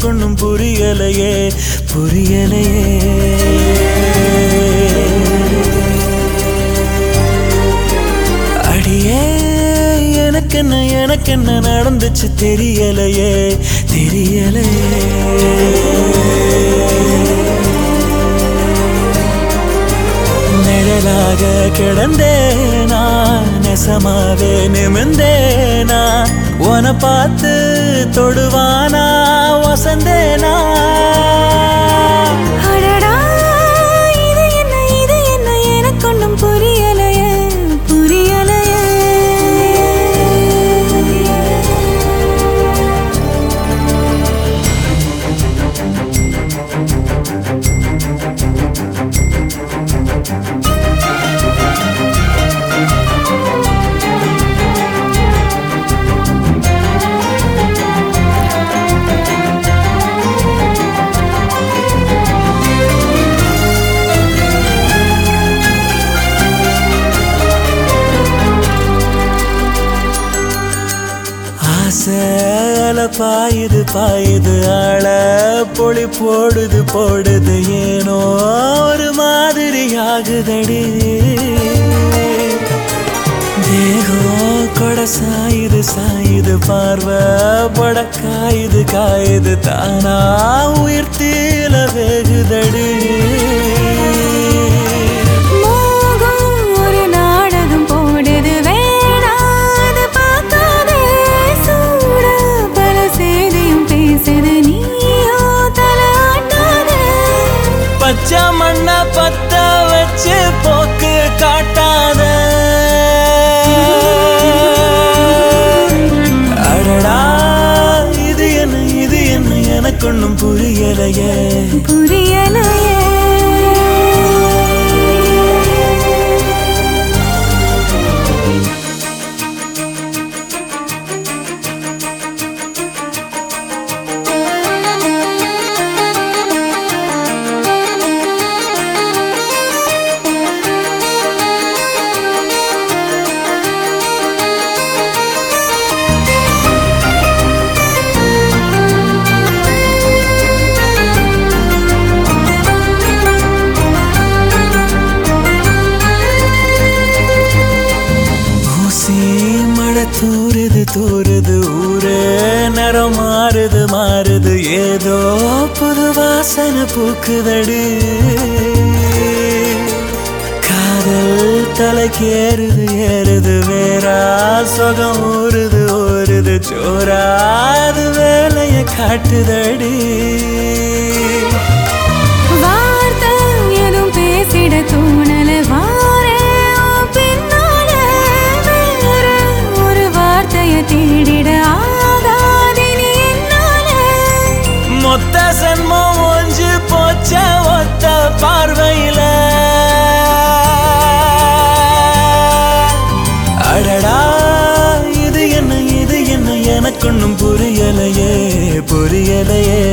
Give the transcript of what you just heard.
எனக்கு ஒன்றும் புரியலையே புரியலையே அடியே எனக்கு என்ன எனக்கு என்ன நடந்துச்சு தெரியலையே தெரியலையே நிழலாக கிடந்தேனா நெசமாவே நிமிந்தேனா உன பார்த்து தொடுவானா வசந்தேனா அடடா இது என்ன இது என்ன எனக்கு ஒன்றும் புரியலையே புரியலையே ஆசைல பாயுது பாயுது ஆள பொழி போடுது போடுது ஏனோ ஒரு மாதிரி ஆகுதடி தேகம் கொட சாயுது சாயுது பார்வை பட காயுது காயுது தானா உயிர் தீல வேகுதடி மோகம் ஒரு நாடகம் போடுது வேணாது பார்க்காதே சூட பல செய்தியும் பேசுது நீயோ தலையாட்டாதே பச்சை மண்ண பத்த வச்சு போக்கு காட்டாத அடடா இது என்ன இது என்ன எனக்கு ஒன்றும் புரியலையே புரியலையே ஊசி மழை தூறுது தூறுது ஊரே நிறம் மாறுது மாறுது ஏதோ புது வாசனை பூக்குதடி காதல் தலைக்கு ஏறுது ஏறுது வேறா சுகம் ஊறுது ஊறுது சோறாது வேலைய காட்டுதடி வார்த்தை எதுவும் பேசிட தோணல வாரே உன் பின்னால வேற ஒரு வார்த்தைய தேடிட ஆகாதினி என்னால மொத்த சன்மம் ஒஞ்சு போச்ச ஒத்த பார்வையில அடடா இது என்ன இது என்ன எனக்கு ஒன்றும் புரியலையே புரியலையே